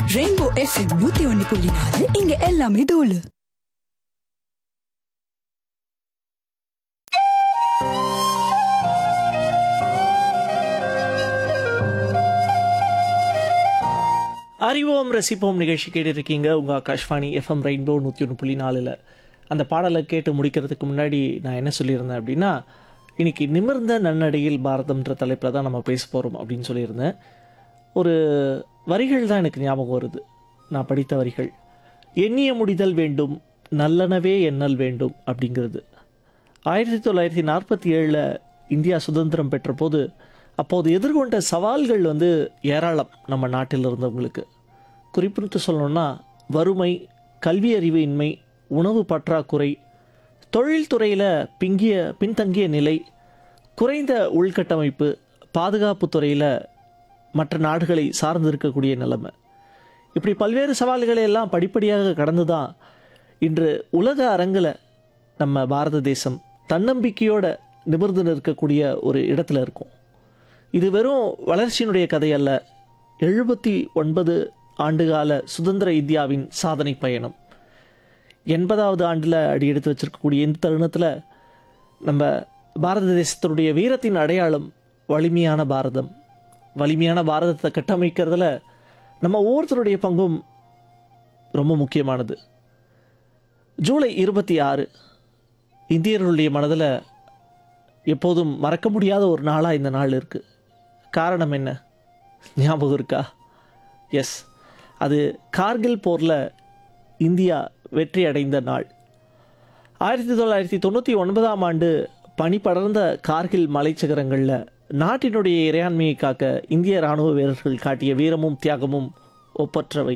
rainbow FM நூத்தி ஒன்னு புள்ளி நாலு இங்க எல்லாமே தோலு அறிவோம் ரசிப்போம் நிகழ்ச்சி கேட்டுருக்கீங்க உங்கள் ஆகாஷ்வாணி எஃப்எம் ரெயின்போ நூற்றி ஒன்று புள்ளி நாலில் அந்த பாடலை கேட்டு முடிக்கிறதுக்கு முன்னாடி நான் என்ன சொல்லியிருந்தேன் அப்படின்னா இன்னைக்கு நிமிர்ந்த நன்னடையில் பாரதம்ன்ற தலைப்பில் தான் நம்ம பேச போகிறோம் அப்படின்னு சொல்லியிருந்தேன் ஒரு வரிகள் தான் எனக்கு ஞாபகம் வருது நான் படித்த வரிகள் எண்ணிய முடிதல் வேண்டும் நல்லனவே எண்ணல் வேண்டும் அப்படிங்கிறது ஆயிரத்தி தொள்ளாயிரத்தி நாற்பத்தி ஏழில் இந்தியா சுதந்திரம் பெற்ற போது அப்போது எதிர்கொண்ட சவால்கள் வந்து ஏராளம் நம்ம நாட்டில் இருந்தவங்களுக்கு குறிப்பிட்டு சொல்லணும்னா வறுமை கல்வி அறிவு இன்மை உணவு பற்றாக்குறை தொழில்துறையில் பிங்கிய பின்தங்கிய நிலை குறைந்த உள்கட்டமைப்பு பாதுகாப்பு துறையில் மற்ற நாடுகளை சார்ந்து இருக்கக்கூடிய நிலைமை இப்படி பல்வேறு சவால்களை எல்லாம் படிப்படியாக கடந்து தான் இன்று உலக அரங்கில் நம்ம பாரத தேசம் தன்னம்பிக்கையோட நிமிர்ந்து நிற்கக்கூடிய ஒரு இடத்துல இருக்கும் இது வெறும் வளர்ச்சியினுடைய கதை அல்ல எழுபத்தி ஒன்பது ஆண்டுகால சுதந்திர இந்தியாவின் சாதனை பயணம் எண்பதாவது ஆண்டில் அடி எடுத்து வச்சிருக்கக்கூடிய இந்த தருணத்தில் நம்ம பாரத தேசத்தினுடைய வீரத்தின் அடையாளம் வலிமையான பாரதம் வலிமையான பாரதத்தை கட்டமைக்கிறதுல நம்ம ஒவ்வொருத்தருடைய பங்கும் ரொம்ப முக்கியமானது ஜூலை இருபத்தி ஆறு இந்தியர்களுடைய மனதில் எப்போதும் மறக்க முடியாத ஒரு நாளாக இந்த நாள் இருக்குது காரணம் என்ன ஞாபகம் இருக்கா எஸ் அது கார்கில் போரில் இந்தியா வெற்றி அடைந்த நாள் ஆயிரத்தி தொள்ளாயிரத்தி தொண்ணூற்றி ஒன்பதாம் ஆண்டு பனி படர்ந்த கார்கில் மலைச்சிகரங்களில் நாட்டினுடைய இறையாண்மையை காக்க இந்திய இராணுவ வீரர்கள் காட்டிய வீரமும் தியாகமும் ஒப்பற்றவை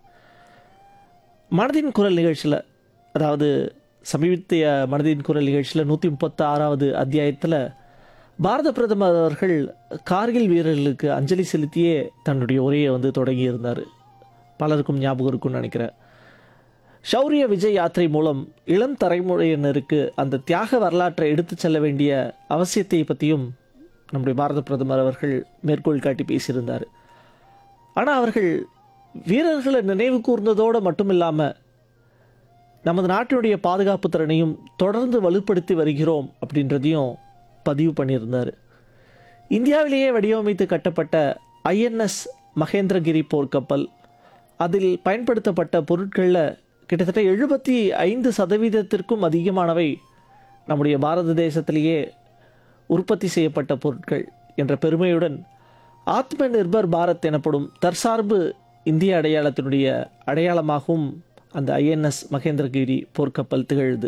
மனதின் குரல் நிகழ்ச்சியில் அதாவது சமீபத்திய மனதின் குரல் நிகழ்ச்சியில் நூற்றி முப்பத்தி ஆறாவது அத்தியாயத்தில் பாரத பிரதமர் அவர்கள் கார்கில் வீரர்களுக்கு அஞ்சலி செலுத்தியே தன்னுடைய உரையை வந்து தொடங்கியிருந்தார் பலருக்கும் ஞாபகம் இருக்கும்னு நினைக்கிறேன் ஷௌரிய விஜய் யாத்திரை மூலம் இளம் தலைமுறையினருக்கு அந்த தியாக வரலாற்றை எடுத்துச் செல்ல வேண்டிய அவசியத்தை பற்றியும் நம்முடைய பாரத பிரதமர் அவர்கள் மேற்கோள் காட்டி பேசியிருந்தார் ஆனால் அவர்கள் வீரர்களை நினைவு கூர்ந்ததோடு மட்டும் இல்லாமல் நமது நாட்டினுடைய பாதுகாப்பு திறனையும் தொடர்ந்து வலுப்படுத்தி வருகிறோம் அப்படின்றதையும் பதிவு பண்ணியிருந்தார் இந்தியாவிலேயே வடிவமைத்து கட்டப்பட்ட ஐஎன்எஸ் மகேந்திரகிரி போர்க்கப்பல் அதில் பயன்படுத்தப்பட்ட பொருட்களில் கிட்டத்தட்ட எழுபத்தி ஐந்து சதவீதத்திற்கும் அதிகமானவை நம்முடைய பாரத தேசத்திலேயே உற்பத்தி செய்யப்பட்ட பொருட்கள் என்ற பெருமையுடன் ஆத்ம நிர்பர் பாரத் எனப்படும் தற்சார்பு இந்திய அடையாளத்தினுடைய அடையாளமாகவும் அந்த ஐஎன்எஸ் மகேந்திரகிரி போர்க்கப்பல் திகழுது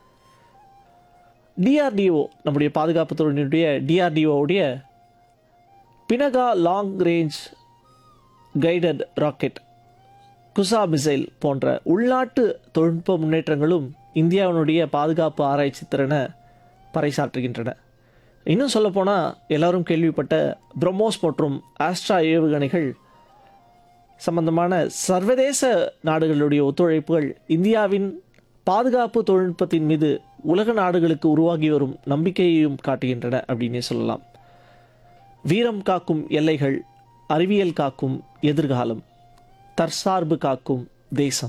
டிஆர்டிஓ நம்முடைய பாதுகாப்பு துறையினுடைய டிஆர்டிஓவுடைய Pinaka long range guided rocket குசா மிசைல் போன்ற உள்நாட்டு தொழில்நுட்ப முன்னேற்றங்களும் இந்தியாவினுடைய பாதுகாப்பு ஆராய்ச்சி திறனை பறைசாற்றுகின்றன இன்னும் சொல்லப்போனால் எல்லாரும் கேள்விப்பட்ட பிரம்மோஸ் மற்றும் ஆஸ்ட்ரா ஏவுகணைகள் சம்பந்தமான சர்வதேச நாடுகளுடைய ஒத்துழைப்புகள் இந்தியாவின் பாதுகாப்பு தொழில்நுட்பத்தின் மீது உலக நாடுகளுக்கு உருவாகி வரும் நம்பிக்கையையும் காட்டுகின்றன அப்படின்னே சொல்லலாம் வீரம் காக்கும் எல்லைகள் அறிவியல் காக்கும் எதிர்காலம் தற்சார்பு காக்கும் தேசம்